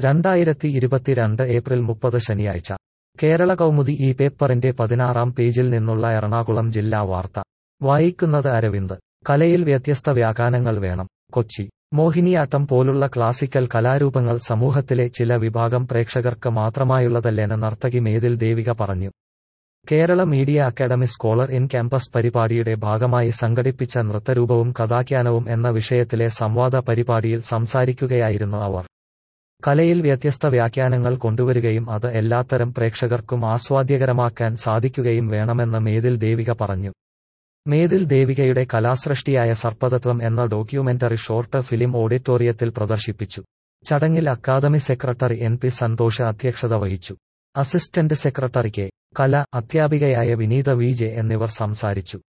രണ്ടായിരത്തി ഇരുപത്തിരണ്ട് ഏപ്രിൽ മുപ്പത് ശനിയാഴ്ച കേരള കൗമുദി ഈ പേപ്പറിന്റെ പതിനാറാം പേജിൽ നിന്നുള്ള എറണാകുളം ജില്ലാ വാർത്ത വായിക്കുന്നത് അരവിന്ദ് കലയിൽ വ്യത്യസ്ത വ്യാഖ്യാനങ്ങൾ വേണം കൊച്ചി മോഹിനിയാട്ടം പോലുള്ള ക്ലാസിക്കൽ കലാരൂപങ്ങൾ സമൂഹത്തിലെ ചില വിഭാഗം പ്രേക്ഷകർക്ക് മാത്രമായുള്ളതല്ലെന്ന് നർത്തകി മേതിൽ ദേവിക പറഞ്ഞു Kerala media academy scholar in campus പരിപാടിയുടെ ഭാഗമായി സംഘടിപ്പിച്ച നൃത്തരൂപവും കഥാഖ്യാനവും എന്ന വിഷയത്തിലെ സംവാദ പരിപാടിയിൽ സംസാരിക്കുകയായിരുന്നു അവർ കലയിൽ വ്യത്യസ്ത വ്യാഖ്യാനങ്ങൾ കൊണ്ടുവരികയും അത് എല്ലാത്തരം പ്രേക്ഷകർക്കും ആസ്വാദ്യകരമാക്കാൻ സാധിക്കുകയും വേണമെന്ന് മേതിൽ ദേവിക പറഞ്ഞു മേതിൽ ദേവികയുടെ കലാസൃഷ്ടിയായ സർപ്പതത്വം എന്ന ഡോക്യുമെന്ററി ഷോർട്ട് ഫിലിം ഓഡിറ്റോറിയത്തിൽ പ്രദർശിപ്പിച്ചു ചടങ്ങിൽ academy secretary N P Santhosh അധ്യക്ഷത വഹിച്ചു അസിസ്റ്റന്റ് സെക്രട്ടറി കെ കല അധ്യാപികയായ വിനീത വി ജെ എന്നിവർ സംസാരിച്ചു